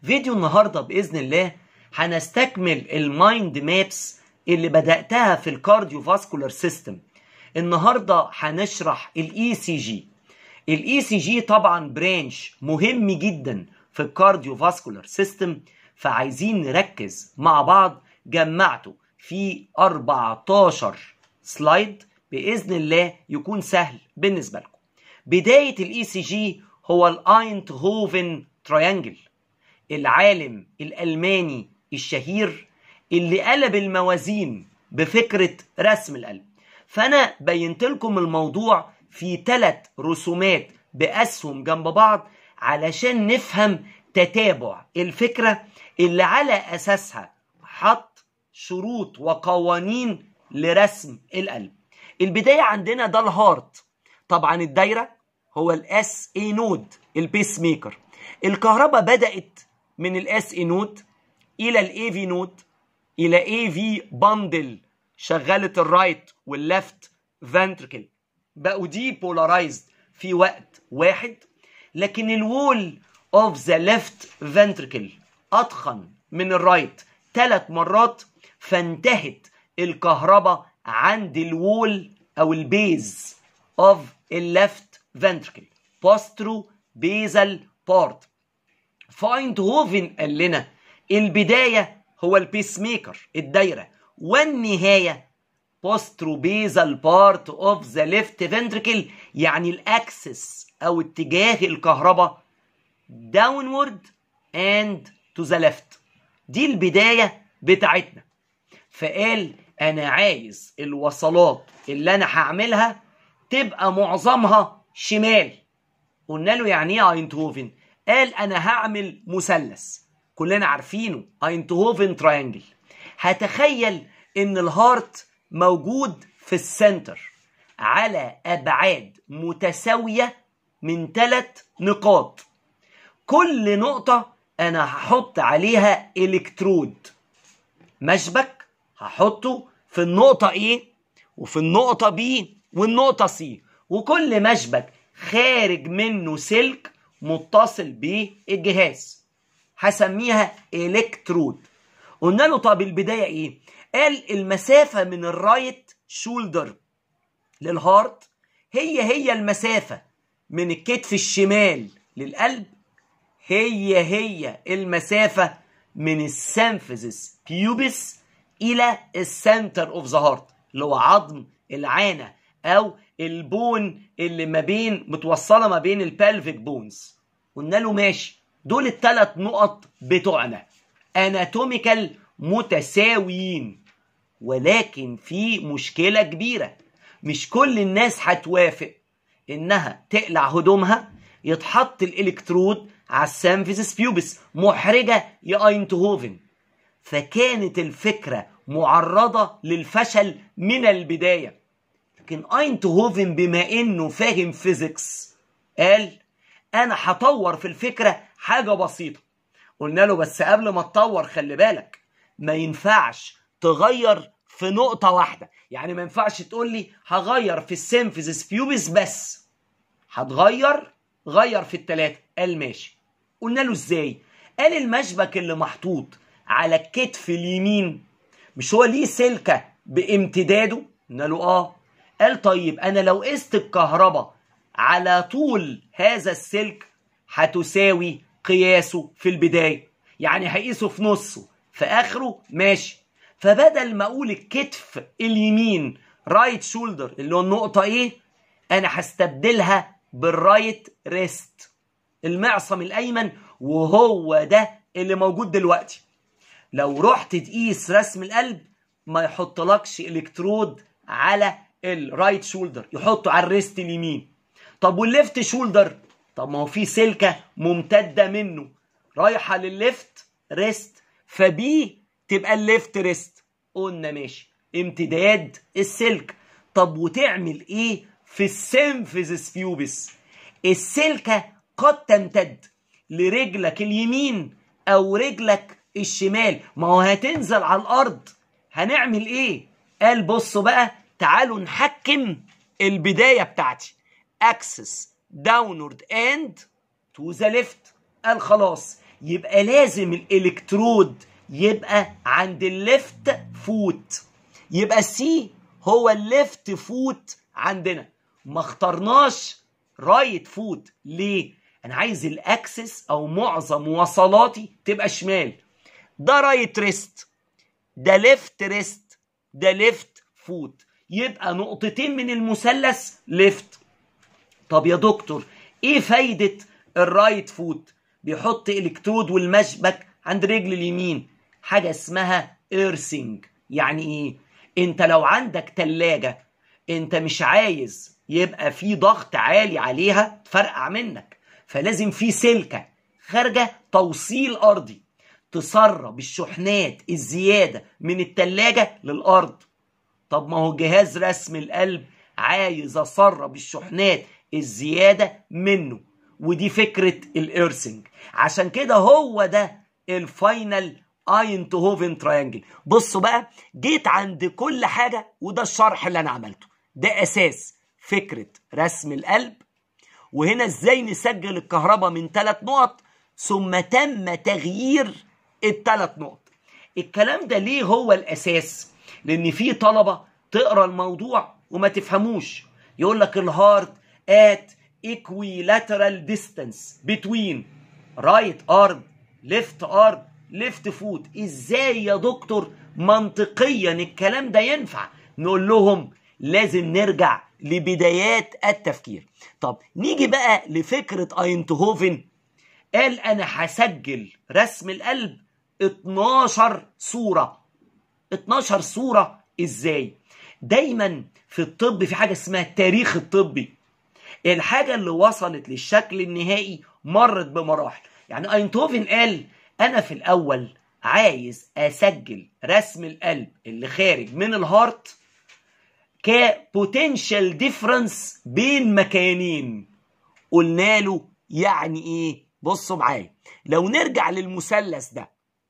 فيديو النهارده باذن الله هنستكمل المايند مابس اللي بداتها في الكارديو فاسكولار سيستم النهارده هنشرح الاي سي جي الاي سي جي طبعا برانش مهم جدا في الكارديو فاسكولار سيستم فعايزين نركز مع بعض جمعته في 14 سلايد باذن الله يكون سهل بالنسبه لكم بدايه الاي سي جي هو الاينت هوفن تريانجل العالم الالماني الشهير اللي قلب الموازين بفكره رسم القلب فانا بينت لكم الموضوع في ثلاث رسومات باسهم جنب بعض علشان نفهم تتابع الفكره اللي على اساسها حط شروط وقوانين لرسم القلب البدايه عندنا ده الهارت طبعا الدايره هو الاس اي نود البيس ميكر الكهرباء بدات من الاس اي نود الى الاي في نود الى اي في باندل شغلت الرايت والليفت فنتركل بقوا دي بولارايزد في وقت واحد لكن الوول اوف ذا ليفت فنتركل اتخن من الرايت ثلاث مرات فانتهت الكهرباء عند الوول او البيز اوف الليفت فنتركل بوسترو بيزل بارت فايندهوفن قال لنا البدايه هو البيس ميكر الدايره والنهايه بوسترو بيزل بارت اوف ذا ليفت فنتركل يعني الاكسس او اتجاه الكهرباء داونورد اند تو ذا ليفت دي البدايه بتاعتنا فقال انا عايز الوصلات اللي انا هعملها تبقى معظمها شمال قلنا له يعني ايه اينتهوفن قال انا هعمل مثلث كلنا عارفينه اينتهوفن تراينجل هتخيل ان الهارت موجود في السنتر على ابعاد متساويه من ثلاث نقاط كل نقطه انا هحط عليها الكترود مشبك هحطه في النقطة A وفي النقطة B والنقطة C وكل مشبك خارج منه سلك متصل بالجهاز هسميها الكترود قلنا له طب البداية ايه قال المسافة من الرايت شولدر للهارت هي هي المسافة من الكتف الشمال للقلب هي هي المسافة من السنفذس بيوبس الى السنتر اوف ذا هارت اللي هو عظم العانه او البون اللي ما بين متوصله ما بين البلفيك بونز قلنا له ماشي دول الثلاث نقط بتوعنا اناتوميكال متساويين ولكن في مشكله كبيره مش كل الناس هتوافق انها تقلع هدومها يتحط الالكترود على السامفيزس بيوبس محرجه يا اينتهوفن فكانت الفكره معرضه للفشل من البدايه لكن اينتهوفن بما انه فاهم فيزيكس قال انا هطور في الفكره حاجه بسيطه قلنا له بس قبل ما تطور خلي بالك ما ينفعش تغير في نقطه واحده يعني ما ينفعش تقول لي هغير في السيمفيزس بيوبس بس هتغير غير في التلاتة قال ماشي قلنا له ازاي قال المشبك اللي محطوط على الكتف اليمين مش هو ليه سلكة بامتداده قلنا له اه قال طيب انا لو قست الكهرباء على طول هذا السلك هتساوي قياسه في البداية يعني هقيسه في نصه في اخره ماشي فبدل ما اقول الكتف اليمين رايت شولدر اللي هو النقطة ايه انا هستبدلها بالرايت ريست المعصم الايمن وهو ده اللي موجود دلوقتي لو رحت تقيس رسم القلب ما يحطلكش الكترود على الرايت شولدر يحطه على الريست اليمين طب والليفت شولدر طب ما هو في سلكه ممتده منه رايحه للليفت ريست فبي تبقى الليفت ريست قلنا ماشي امتداد السلك طب وتعمل ايه في السيمفيزس بيوبس السلكه قد تمتد لرجلك اليمين او رجلك الشمال ما هو هتنزل على الارض هنعمل ايه قال بصوا بقى تعالوا نحكم البدايه بتاعتي اكسس داونورد اند تو ذا ليفت قال خلاص يبقى لازم الالكترود يبقى عند الليفت فوت يبقى سي هو الليفت فوت عندنا ما اخترناش رايت فوت ليه انا عايز الاكسس او معظم وصلاتي تبقى شمال ده رايت ريست ده ليفت ريست ده ليفت فوت يبقى نقطتين من المثلث ليفت طب يا دكتور ايه فايدة الرايت فوت بيحط الكترود والمشبك عند رجل اليمين حاجة اسمها ايرسينج يعني ايه انت لو عندك تلاجة انت مش عايز يبقى في ضغط عالي عليها تفرقع منك فلازم في سلكة خارجة توصيل ارضي تسرب الشحنات الزيادة من التلاجة للارض طب ما هو جهاز رسم القلب عايز اسرب الشحنات الزيادة منه ودي فكرة الإيرسنج عشان كده هو ده الفاينل اينتهوفن تراينجل بصوا بقى جيت عند كل حاجة وده الشرح اللي أنا عملته ده أساس فكرة رسم القلب وهنا ازاي نسجل الكهرباء من ثلاث نقط ثم تم تغيير الثلاث نقط الكلام ده ليه هو الأساس لأن في طلبة تقرأ الموضوع وما تفهموش يقول لك الهارت at equilateral distance between right arm left arm left foot ازاي يا دكتور منطقيا الكلام ده ينفع نقول لهم لازم نرجع لبدايات التفكير طب نيجي بقى لفكرة اينتهوفن قال انا هسجل رسم القلب 12 صورة 12 صورة ازاي دايما في الطب في حاجة اسمها التاريخ الطبي الحاجة اللي وصلت للشكل النهائي مرت بمراحل يعني اينتهوفن قال انا في الاول عايز اسجل رسم القلب اللي خارج من الهارت كبوتنشال ديفرنس بين مكانين قلنا له يعني ايه بصوا معايا لو نرجع للمثلث ده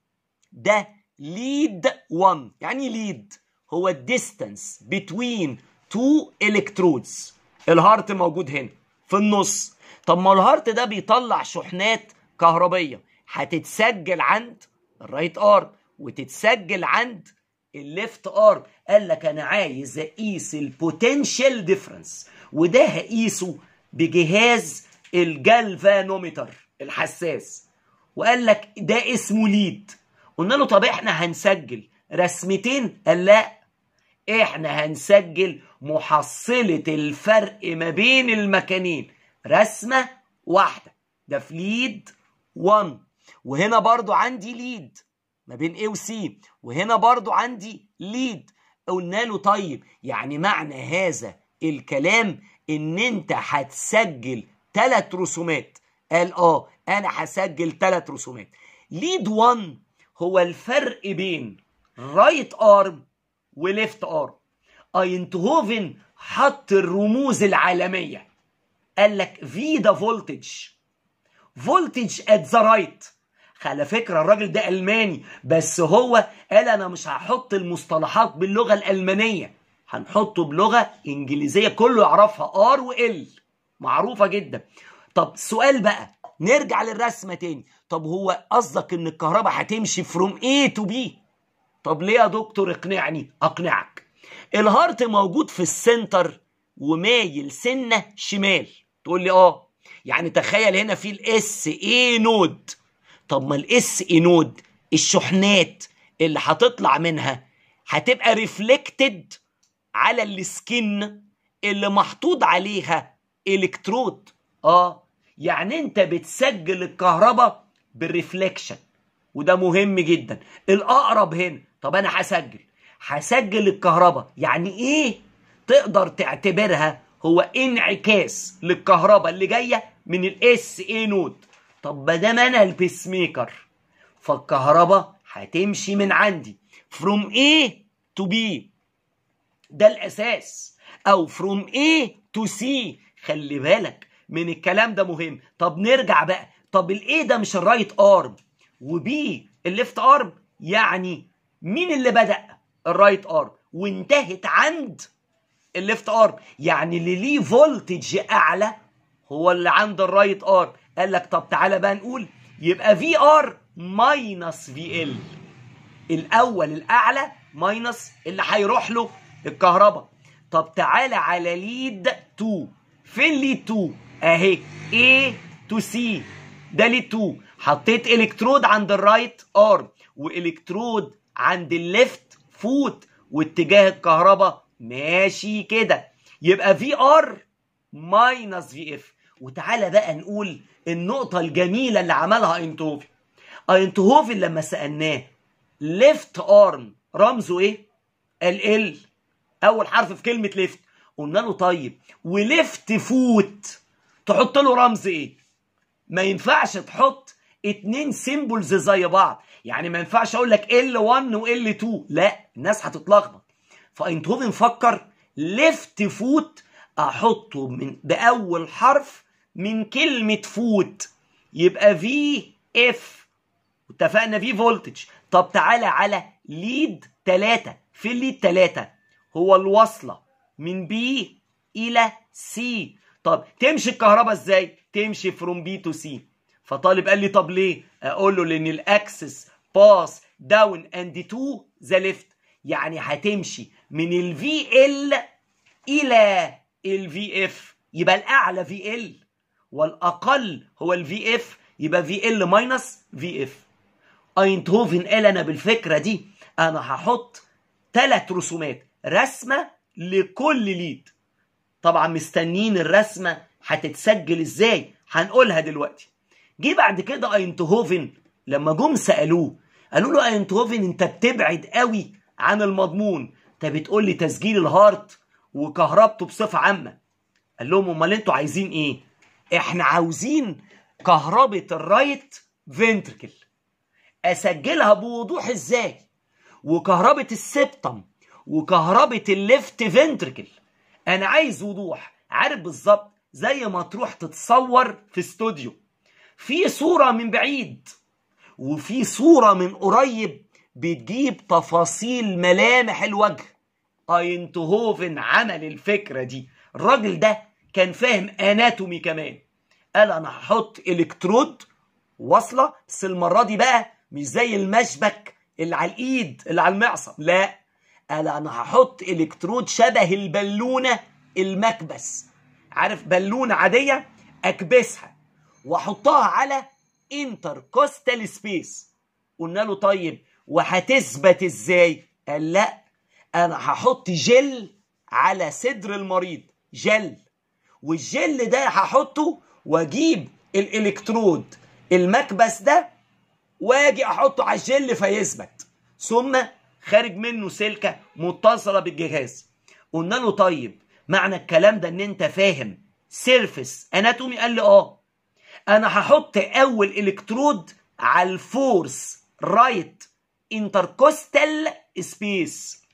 ده ليد 1 يعني ليد هو الديستانس بتوين تو الكترودز الهارت موجود هنا في النص طب ما الهارت ده بيطلع شحنات كهربيه هتتسجل عند الرايت ارم وتتسجل عند الليفت ارم قال لك انا عايز اقيس البوتنشال ديفرنس وده هقيسه بجهاز الجالفانومتر الحساس وقال لك ده اسمه ليد قلنا له طب احنا هنسجل رسمتين قال لا احنا هنسجل محصلة الفرق ما بين المكانين رسمة واحدة ده في ليد 1 وهنا برضو عندي ليد ما بين A و C وهنا برضو عندي ليد قلنا له طيب يعني معنى هذا الكلام ان انت هتسجل ثلاث رسومات قال اه انا هسجل ثلاث رسومات ليد 1 هو الفرق بين رايت ارم وليفت ارم اينتهوفن حط الرموز العالميه قال لك في ده فولتج فولتج ات ذا رايت على فكره الراجل ده الماني بس هو قال انا مش هحط المصطلحات باللغه الالمانيه هنحطه بلغه انجليزيه كله يعرفها ار وال معروفه جدا طب سؤال بقى نرجع للرسمه تاني طب هو قصدك ان الكهرباء هتمشي فروم A تو B طب ليه يا دكتور اقنعني اقنعك الهارت موجود في السنتر ومايل سنه شمال تقول لي اه يعني تخيل هنا في الاس اي نود طب ما الاس اي نود الشحنات اللي هتطلع منها هتبقى ريفلكتد على السكن اللي محطوط عليها الكترود اه يعني انت بتسجل الكهرباء بالريفليكشن وده مهم جدا الاقرب هنا طب انا هسجل هسجل الكهرباء يعني ايه تقدر تعتبرها هو انعكاس للكهرباء اللي جايه من الاس اي نود طب ما دام انا البيس ميكر فالكهرباء هتمشي من عندي فروم A تو B ده الاساس او فروم A تو C خلي بالك من الكلام ده مهم طب نرجع بقى طب الايه ده مش الرايت ارم وبي الليفت ارم يعني مين اللي بدأ الرايت ارم وانتهت عند الليفت ارم يعني اللي ليه فولتج اعلى هو اللي عند الرايت ارم قال لك طب تعالى بقى نقول يبقى في ار ماينس في ال الاول الاعلى ماينس اللي هيروح له الكهرباء طب تعالى على ليد 2 فين ليد 2 اهي A تو C ده ليد 2 حطيت الكترود عند الرايت ارم والكترود عند الليفت فوت واتجاه الكهرباء ماشي كده يبقى في ار ماينس في اف وتعالى بقى نقول النقطة الجميلة اللي عملها اينتهوفن اينتهوفن لما سألناه ليفت ارم رمزه ايه؟ قال ال اول حرف في كلمة ليفت قلنا له طيب وليفت فوت تحط له رمز ايه؟ ما ينفعش تحط اتنين سيمبلز زي بعض يعني ما ينفعش اقول لك L1 و L2 لا الناس هتتلخبط فاينتهوفن فكر ليفت فوت احطه من باول حرف من كلمة فوت يبقى في اف اتفقنا في فولتج طب تعالى على ليد 3 في الليد 3 هو الوصلة من بي إلى سي طب تمشي الكهرباء ازاي؟ تمشي فروم بي تو سي فطالب قال لي طب ليه؟ اقول له لان الاكسس باس داون اند تو ذا ليفت يعني هتمشي من الفي ال الى الفي اف يبقى الاعلى في ال والاقل هو الفي اف يبقى في ال ماينس في اف اينتهوفن قال انا بالفكره دي انا هحط ثلاث رسومات رسمه لكل ليد طبعا مستنيين الرسمه هتتسجل ازاي هنقولها دلوقتي جه بعد كده اينتهوفن لما جم سالوه قالوا له اينتهوفن انت بتبعد قوي عن المضمون انت بتقول لي تسجيل الهارت وكهربته بصفه عامه قال لهم امال انتوا عايزين ايه احنا عاوزين كهربة الرايت فنتركل اسجلها بوضوح ازاي وكهربة السبتم وكهربة الليفت فنتركل انا عايز وضوح عارف بالظبط زي ما تروح تتصور في استوديو في صورة من بعيد وفي صورة من قريب بتجيب تفاصيل ملامح الوجه اينتهوفن عمل الفكرة دي الراجل ده كان فاهم اناتومي كمان قال انا هحط الكترود واصله بس المره دي بقى مش زي المشبك اللي على الايد اللي على المعصم لا قال انا هحط الكترود شبه البالونه المكبس عارف بالونه عاديه اكبسها واحطها على انتركوستال سبيس قلنا له طيب وهتثبت ازاي قال لا انا هحط جل على صدر المريض جل والجل ده هحطه واجيب الالكترود المكبس ده واجي احطه على الجل فيثبت ثم خارج منه سلكه متصله بالجهاز قلنا له طيب معنى الكلام ده ان انت فاهم سيرفس اناتومي قال لي اه انا هحط اول الكترود على الفورس رايت انتركوستال سبيس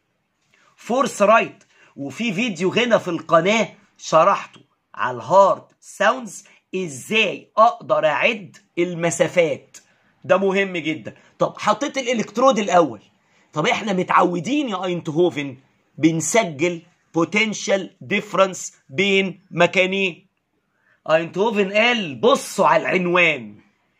فورس رايت وفي فيديو هنا في القناه شرحته على الهارد ساوندز ازاي اقدر اعد المسافات ده مهم جدا طب حطيت الالكترود الاول طب احنا متعودين يا اينتهوفن بنسجل بوتنشال ديفرنس بين مكانين اينتهوفن قال بصوا على العنوان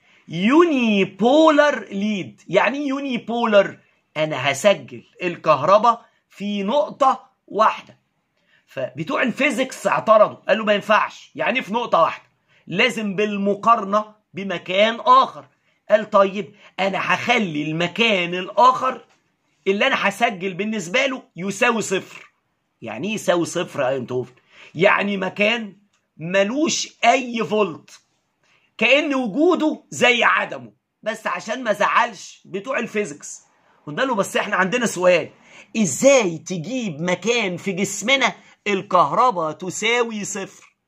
يوني بولر ليد يعني ايه يوني بولر انا هسجل الكهرباء في نقطة واحدة فبتوع الفيزيكس اعترضوا قالوا ما ينفعش يعني في نقطة واحدة لازم بالمقارنة بمكان آخر قال طيب أنا هخلي المكان الآخر اللي أنا هسجل بالنسبة له يساوي صفر يعني ايه يساوي صفر يا اينتهوفن يعني مكان ملوش أي فولت كأن وجوده زي عدمه بس عشان ما زعلش بتوع الفيزيكس قلنا له بس احنا عندنا سؤال ازاي تجيب مكان في جسمنا الكهرباء تساوي صفر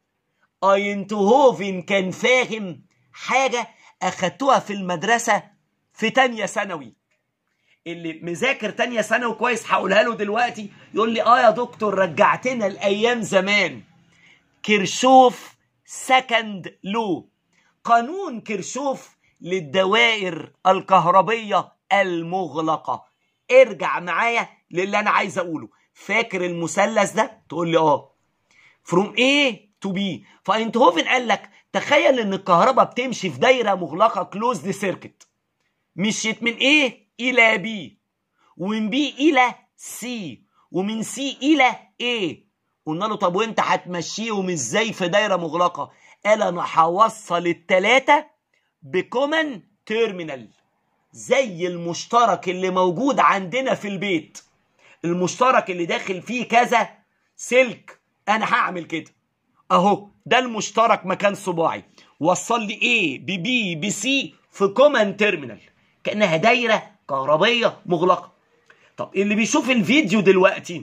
اينتهوفن كان فاهم حاجة اخدتوها في المدرسة في تانية ثانوي اللي مذاكر تانية ثانوي كويس هقولها له دلوقتي يقول لي اه يا دكتور رجعتنا الايام زمان كيرشوف سكند لو قانون كيرشوف للدوائر الكهربية المغلقة ارجع معايا للي انا عايز اقوله فاكر المثلث ده تقول لي اه فروم A to B فاينتهوفن قال لك تخيل ان الكهرباء بتمشي في دايره مغلقه كلوزد سيركت مشيت من A الى B ومن B الى C ومن C الى A قلنا له طب وانت هتمشيهم ازاي في دايره مغلقه قال انا هوصل التلاته بكومن تيرمينال زي المشترك اللي موجود عندنا في البيت المشترك اللي داخل فيه كذا سلك انا هعمل كده اهو ده المشترك مكان صباعي وصل لي A ب B ب C في كومن تيرمينال كانها دايره كهربيه مغلقه طب اللي بيشوف الفيديو دلوقتي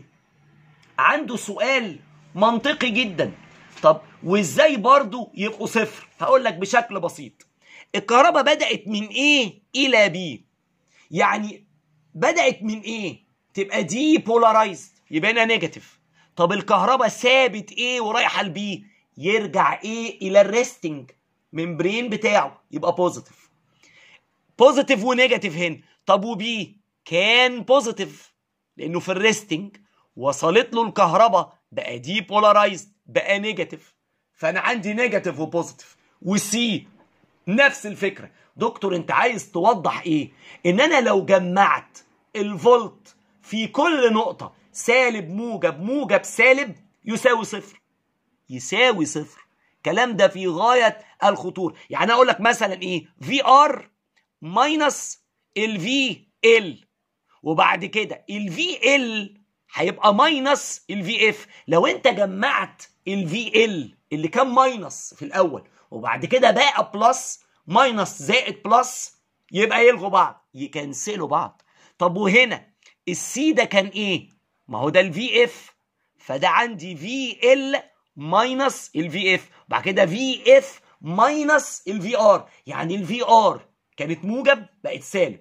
عنده سؤال منطقي جدا طب وازاي برضو يبقوا صفر هقول لك بشكل بسيط الكهرباء بدأت من A إلى B يعني بدأت من A تبقى دي بولارايزد يبقى هنا نيجاتيف طب الكهرباء ثابت A ورايحة ل B يرجع A إلى الريستنج ممبرين بتاعه يبقى بوزيتيف بوزيتيف ونيجاتيف هنا طب وبي كان بوزيتيف لأنه في الريستنج وصلت له الكهرباء بقى دي بولارايزد بقى نيجاتيف فأنا عندي نيجاتيف وبوزيتيف وسي نفس الفكرة دكتور انت عايز توضح ايه ان انا لو جمعت الفولت في كل نقطة سالب موجب موجب سالب يساوي صفر يساوي صفر الكلام ده في غاية الخطور يعني اقول لك مثلا ايه في ار ماينس الفي ال وبعد كده الفي ال هيبقى ماينس الفي اف لو انت جمعت الفي ال اللي كان ماينس في الاول وبعد كده بقى بلس ماينس زائد بلس يبقى يلغوا بعض يكنسلوا بعض طب وهنا السي ده كان ايه ما هو ده الفي اف فده عندي في ال ماينس الفي اف بعد كده في اف ماينس الفي ار يعني الفي ار كانت موجب بقت سالب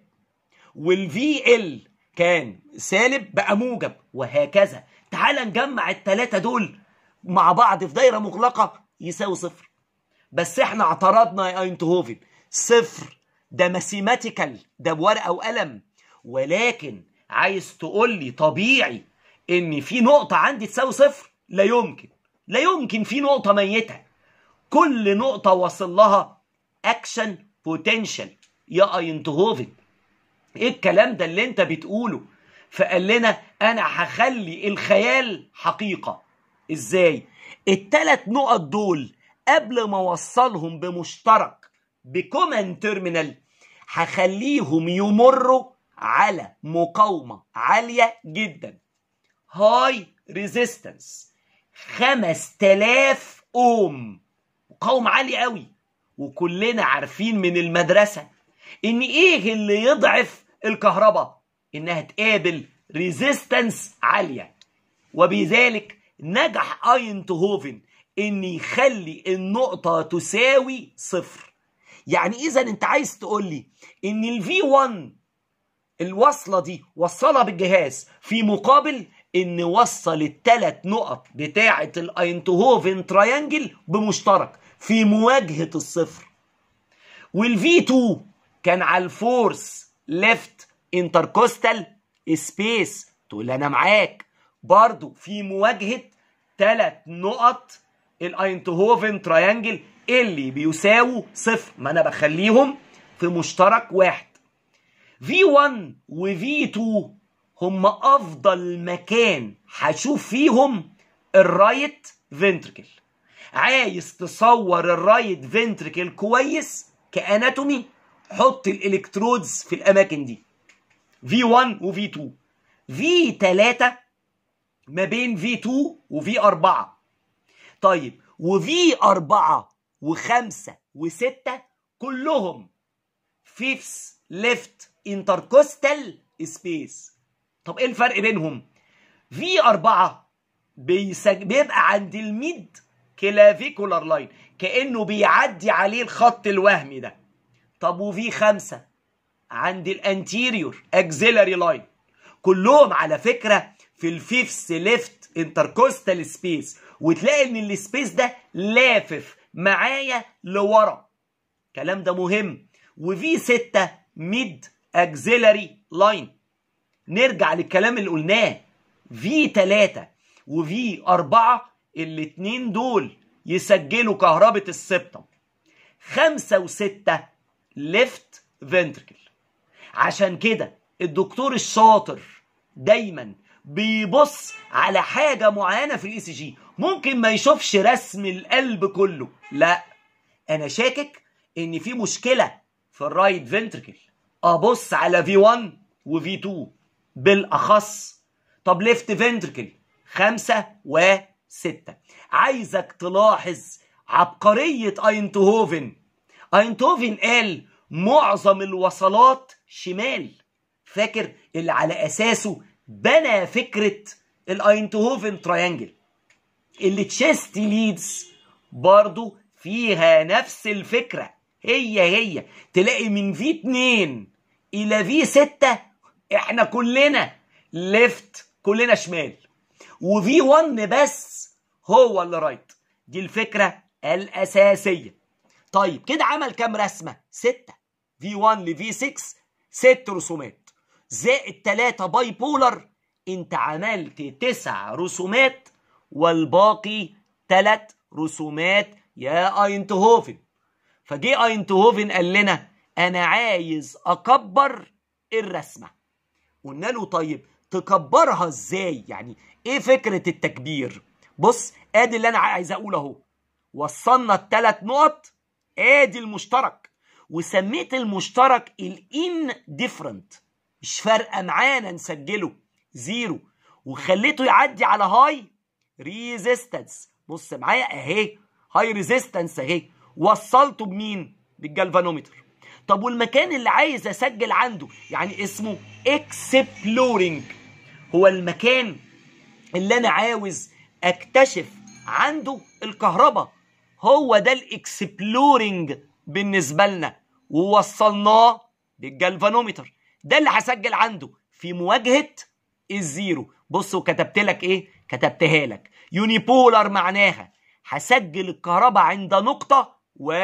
والفي ال كان سالب بقى موجب وهكذا تعال نجمع الثلاثه دول مع بعض في دايره مغلقه يساوي صفر بس احنا اعترضنا يا اينتهوفن صفر ده ماثيماتيكال ده بورقه وقلم ولكن عايز تقول لي طبيعي ان في نقطه عندي تساوي صفر لا يمكن لا يمكن في نقطه ميته كل نقطه وصل لها اكشن بوتنشال يا اينتهوفن ايه الكلام ده اللي انت بتقوله فقال لنا انا هخلي الخيال حقيقه ازاي التلات نقط دول قبل ما اوصلهم بمشترك بكومن تيرمينال هخليهم يمروا على مقاومة عالية جدا هاي ريزيستنس 5000 اوم مقاومة عالية قوي وكلنا عارفين من المدرسة ان ايه اللي يضعف الكهرباء انها تقابل ريزيستنس عالية وبذلك نجح اينتهوفن ان يخلي النقطة تساوي صفر يعني اذا انت عايز تقول لي ان الفي 1 الوصلة دي وصلها بالجهاز في مقابل ان وصل الثلاث نقط بتاعة الاينتهوفن تريانجل بمشترك في مواجهة الصفر والفي 2 كان على الفورس ليفت انتركوستال سبيس تقول انا معاك برضو في مواجهة ثلاث نقط الاينتهوفن تريانجل اللي بيساووا صفر ما انا بخليهم في مشترك واحد V1 و V2 هم افضل مكان هشوف فيهم الرايت فنتركل عايز تصور الرايت فنتركل كويس كاناتومي حط الالكترودز في الاماكن دي V1 و V2 V3 ما بين V2 و V4 طيب وفي أربعة وخمسة وستة كلهم فيفس ليفت انتركوستال سبيس طب ايه الفرق بينهم في أربعة بيسج... بيبقى عند الميد كلافيكولار لاين كأنه بيعدي عليه الخط الوهمي ده طب وفي خمسة عند الانتيريور اكزيلاري لاين كلهم على فكرة في الفيفس ليفت انتركوستال سبيس وتلاقي ان السبيس ده لافف معايا لورا الكلام ده مهم وفي 6 ميد اكزيلاري لاين نرجع للكلام اللي قلناه في 3 وفي 4 الاتنين دول يسجلوا كهربة السبتم خمسة وستة ليفت فنتركل عشان كده الدكتور الشاطر دايما بيبص على حاجة معينة في الاي سي جي ممكن ما يشوفش رسم القلب كله لا انا شاكك ان في مشكلة في الرايت فنتركل ابص على في 1 وفي 2 بالاخص طب ليفت فنتركل خمسة وستة عايزك تلاحظ عبقرية اينتهوفن اينتهوفن قال معظم الوصلات شمال فاكر اللي على اساسه بنى فكرة الاينتهوفن تراينجل اللي تشيستي ليدز برضو فيها نفس الفكرة هي هي تلاقي من في 2 الى في 6 احنا كلنا ليفت كلنا شمال وفي 1 بس هو اللي رايت دي الفكرة الأساسية طيب كده عمل كام رسمة؟ ستة في 1 ل في 6 ست رسومات زائد 3 باي بولر انت عملت تسع رسومات والباقي ثلاث رسومات يا اينتهوفن فجه اينتهوفن قال لنا انا عايز اكبر الرسمه قلنا له طيب تكبرها ازاي يعني ايه فكره التكبير بص ادي اللي انا عايز اقول اهو وصلنا الثلاث نقط ادي المشترك وسميت المشترك الان ديفرنت مش فارقه معانا نسجله زيرو وخليته يعدي على هاي ريزيستنس بص معايا اهي هاي ريزيستنس اهي وصلته بمين بالجالفانومتر طب والمكان اللي عايز اسجل عنده يعني اسمه اكسبلورينج هو المكان اللي انا عاوز اكتشف عنده الكهرباء هو ده الاكسبلورينج بالنسبه لنا ووصلناه بالجالفانومتر ده اللي هسجل عنده في مواجهه الزيرو بصوا كتبت لك ايه كتبتها لك يونيبولار معناها هسجل الكهرباء عند نقطة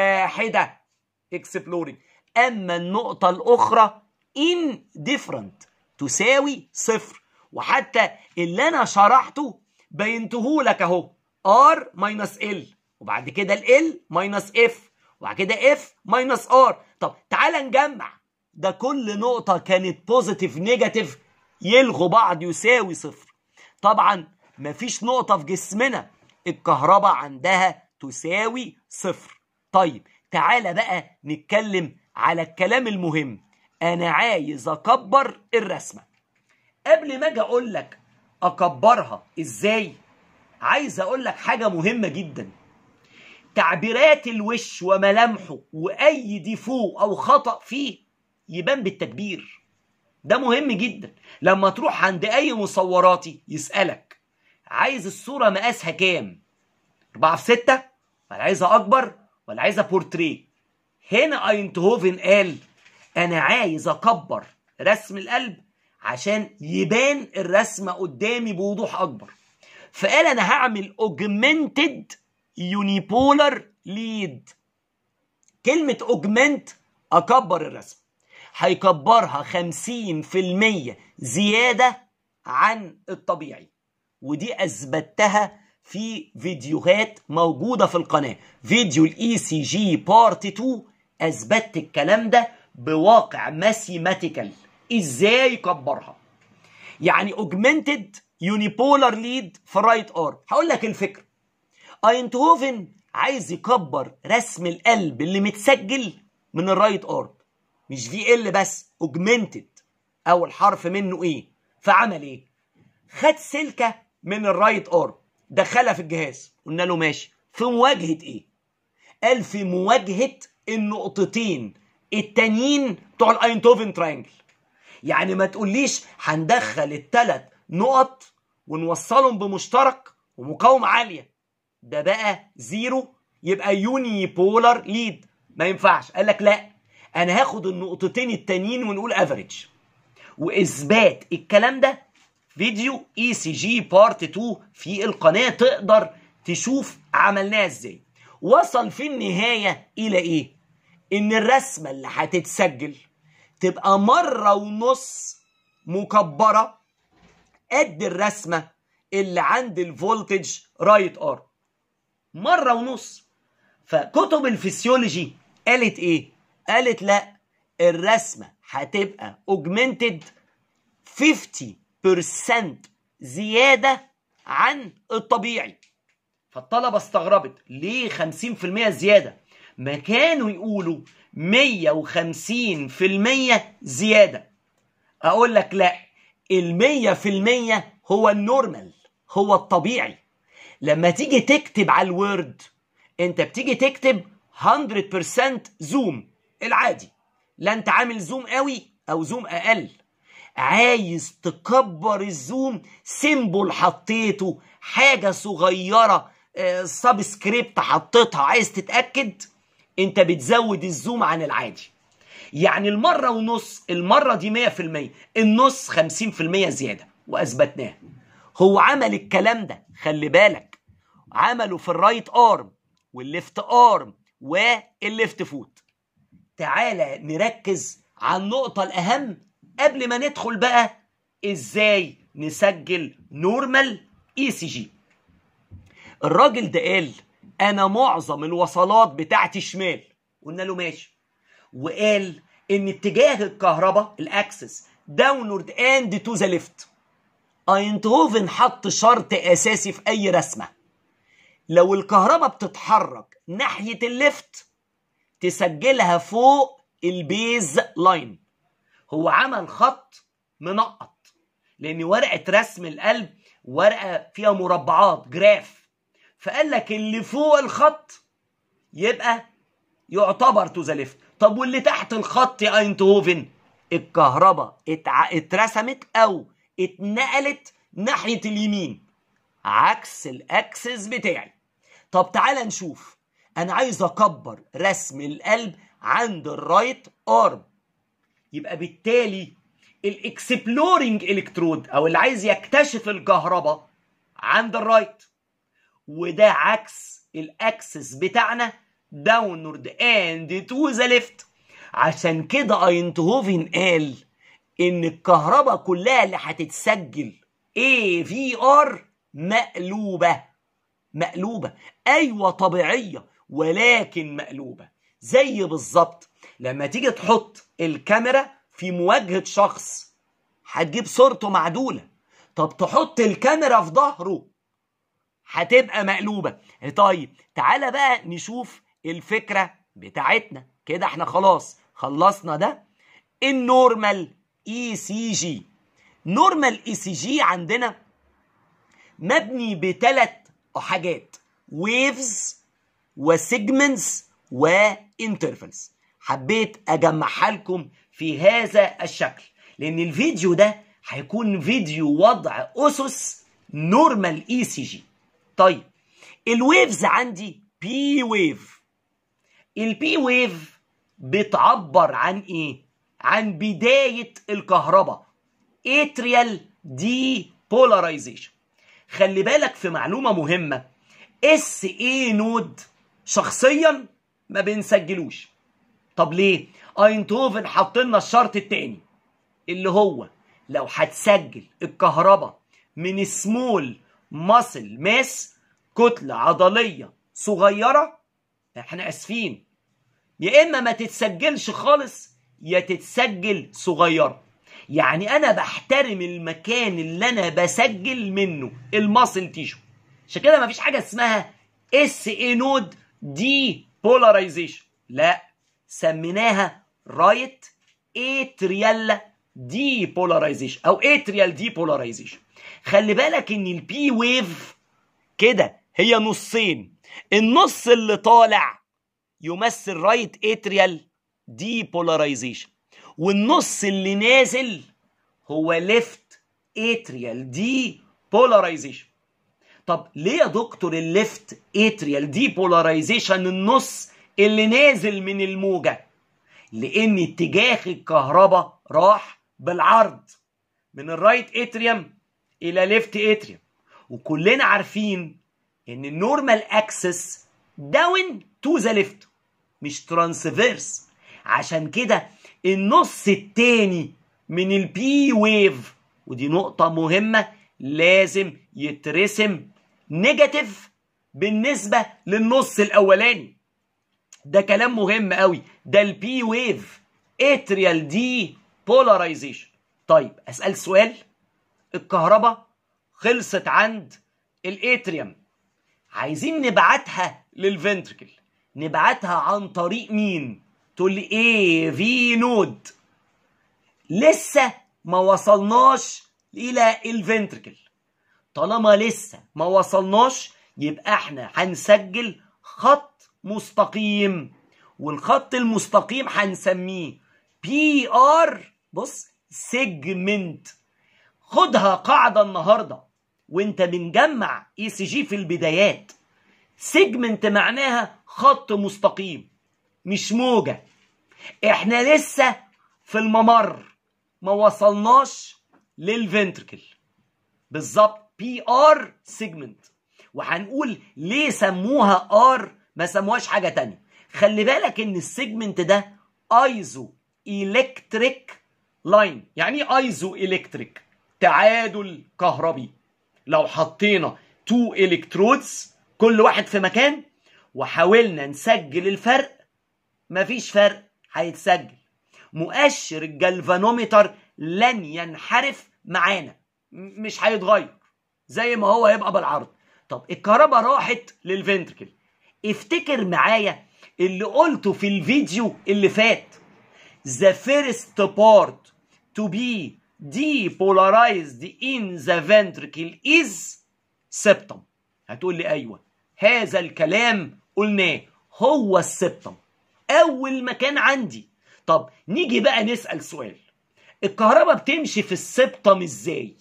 واحدة اكسبلورينج اما النقطة الاخرى indifferent تساوي صفر وحتى اللي انا شرحته بينته لك اهو R minus L وبعد كده ال L minus F وبعد كده F minus R طب تعال نجمع ده كل نقطة كانت بوزيتيف نيجاتيف يلغوا بعض يساوي صفر طبعا مفيش نقطة في جسمنا الكهرباء عندها تساوي صفر طيب تعالى بقى نتكلم على الكلام المهم انا عايز اكبر الرسمة قبل ما اجي اقول لك اكبرها ازاي عايز اقول لك حاجة مهمة جدا تعبيرات الوش وملامحه واي ديفو او خطأ فيه يبان بالتكبير ده مهم جدا لما تروح عند اي مصوراتي يسألك عايز الصورة مقاسها كام 4 في 6 ولا عايزها اكبر ولا عايزها بورتريه هنا اينتهوفن قال انا عايز اكبر رسم القلب عشان يبان الرسمة قدامي بوضوح اكبر فقال انا هعمل اوجمنتد يونيبولار ليد كلمة اوجمنت اكبر الرسم هيكبرها 50% زيادة عن الطبيعي ودي اثبتها في فيديوهات موجودة في القناة فيديو الاي سي جي بارت 2 اثبتت الكلام ده بواقع ماثيماتيكال ازاي يكبرها يعني اوجمنتد يونيبولار ليد في الرايت ار هقول لك الفكره اينتهوفن عايز يكبر رسم القلب اللي متسجل من الرايت ار مش في ال بس اوجمنتد اول حرف منه ايه فعمل ايه خد سلكه من الرايت ار دخلها في الجهاز قلنا له ماشي في مواجهه ايه قال في مواجهه النقطتين التانيين بتوع الاينتوفن ترينجل يعني ما تقوليش هندخل الثلاث نقط ونوصلهم بمشترك ومقاومه عاليه ده بقى زيرو يبقى يوني بولار ليد ما ينفعش قال لك لا انا هاخد النقطتين التانيين ونقول افريج واثبات الكلام ده فيديو اي سي جي بارت 2 في القناه تقدر تشوف عملناها ازاي وصل في النهايه الى ايه ان الرسمه اللي هتتسجل تبقى مره ونص مكبره قد الرسمه اللي عند الفولتج رايت ار مره ونص فكتب الفسيولوجي قالت ايه قالت لا الرسمه هتبقى اوجمنتد 50% زياده عن الطبيعي فالطلبه استغربت ليه 50% زياده ما كانوا يقولوا 150% زياده اقول لك لا المية في المية هو النورمال هو الطبيعي لما تيجي تكتب على الوورد انت بتيجي تكتب 100% زوم العادي لا انت عامل زوم قوي او زوم اقل عايز تكبر الزوم سيمبل حطيته حاجه صغيره سبسكريبت حطيتها عايز تتاكد انت بتزود الزوم عن العادي يعني المره ونص المره دي 100% النص 50% زياده واثبتناه هو عمل الكلام ده خلي بالك عمله في الرايت ارم والليفت ارم والليفت فوت تعالى نركز على النقطة الأهم قبل ما ندخل بقى إزاي نسجل نورمال اي سي جي الراجل ده قال أنا معظم الوصلات بتاعتي شمال قلنا له ماشي وقال إن اتجاه الكهرباء الأكسس داونورد اند تو ذا ليفت اينتهوفن حط شرط أساسي في أي رسمة لو الكهرباء بتتحرك ناحية الليفت تسجلها فوق البيز لاين هو عمل خط منقط لان ورقه رسم القلب ورقه فيها مربعات جراف فقال لك اللي فوق الخط يبقى يعتبر تو ذا ليفت طب واللي تحت الخط يا اينتهوفن الكهرباء اتع... اترسمت او اتنقلت ناحيه اليمين عكس الاكسس بتاعي طب تعالى نشوف انا عايز اكبر رسم القلب عند الرايت ارم يبقى بالتالي الاكسبلورنج الكترود او اللي عايز يكتشف الكهرباء عند الرايت وده عكس الاكسس بتاعنا داونورد اند تو ذا ليفت عشان كده اينتهوفن قال ان الكهرباء كلها اللي هتتسجل اي في ار مقلوبه مقلوبه ايوه طبيعيه ولكن مقلوبه زي بالظبط لما تيجي تحط الكاميرا في مواجهه شخص هتجيب صورته معدوله طب تحط الكاميرا في ظهره هتبقى مقلوبه طيب تعالى بقى نشوف الفكره بتاعتنا كده احنا خلاص خلصنا ده النورمال اي سي جي نورمال اي سي جي عندنا مبني بثلاث حاجات ويفز وسيجمنتس وانترفلز حبيت اجمعها لكم في هذا الشكل لان الفيديو ده هيكون فيديو وضع اسس نورمال اي سي جي طيب الويفز عندي بي ويف البي ويف بتعبر عن ايه عن بدايه الكهرباء اتريال دي بولاريزيشن خلي بالك في معلومه مهمه اس اي نود شخصيا ما بنسجلوش طب ليه اينتهوفن حط لنا الشرط التاني اللي هو لو هتسجل الكهرباء من سمول ماسل ماس كتلة عضلية صغيرة احنا اسفين يا اما ما تتسجلش خالص يا تتسجل صغيرة يعني انا بحترم المكان اللي انا بسجل منه الماسل تيشو عشان كده مفيش حاجة اسمها اس اي نود دي بولاريزيشن لا سميناها رايت اتريال دي بولاريزيشن او اتريال دي بولاريزيشن خلي بالك ان البي ويف كده هي نصين النص اللي طالع يمثل رايت اتريال دي بولاريزيشن والنص اللي نازل هو ليفت اتريال دي بولاريزيشن طب ليه يا دكتور الليفت اتريال دي بولاريزيشن النص اللي نازل من الموجة لان اتجاه الكهرباء راح بالعرض من الرايت اتريوم الى ليفت اتريوم وكلنا عارفين ان النورمال اكسس داون تو ذا ليفت مش ترانسفيرس عشان كده النص التاني من البي ويف ودي نقطة مهمة لازم يترسم نيجاتيف بالنسبة للنص الأولاني ده كلام مهم قوي ده البي ويف اتريال دي بولاريزيشن طيب اسال سؤال الكهرباء خلصت عند الاتريوم عايزين نبعتها للفنتركل نبعتها عن طريق مين تقول لي ايه في نود لسه ما وصلناش الى الفنتركل طالما لسه ما وصلناش يبقى احنا هنسجل خط مستقيم والخط المستقيم هنسميه بي ار بص سيجمنت خدها قاعدة النهاردة وانت بنجمع اي سي جي في البدايات سيجمنت معناها خط مستقيم مش موجة احنا لسه في الممر ما وصلناش للفنتركل بالظبط بي ار سيجمنت وهنقول ليه سموها ار ما سموهاش حاجه تانية خلي بالك ان السيجمنت ده ايزو الكتريك لاين يعني ايه ايزو الكتريك تعادل كهربي لو حطينا تو الكترودز كل واحد في مكان وحاولنا نسجل الفرق مفيش فرق هيتسجل مؤشر الجلفانومتر لن ينحرف معانا مش هيتغير زي ما هو هيبقى بالعرض طب الكهرباء راحت للفنتركل افتكر معايا اللي قلته في الفيديو اللي فات the first part to be depolarized in the ventricle is septum هتقول لي ايوه هذا الكلام قلناه هو السبتم اول مكان عندي طب نيجي بقى نسال سؤال الكهرباء بتمشي في السبتم ازاي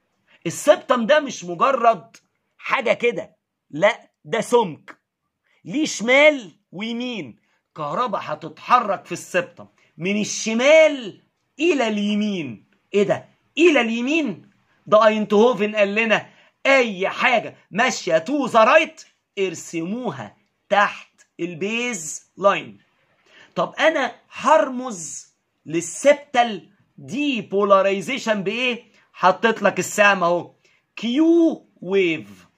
السبتم ده مش مجرد حاجه كده لا ده سمك ليه شمال ويمين كهرباء هتتحرك في السبتم من الشمال الى اليمين ايه ده الى اليمين ده اينتهوفن قال لنا اي حاجه ماشيه تو ذا رايت ارسموها تحت البيز لاين طب انا هرمز للسبتال دي بولاريزيشن بايه حطيت لك السهم اهو كيو ويف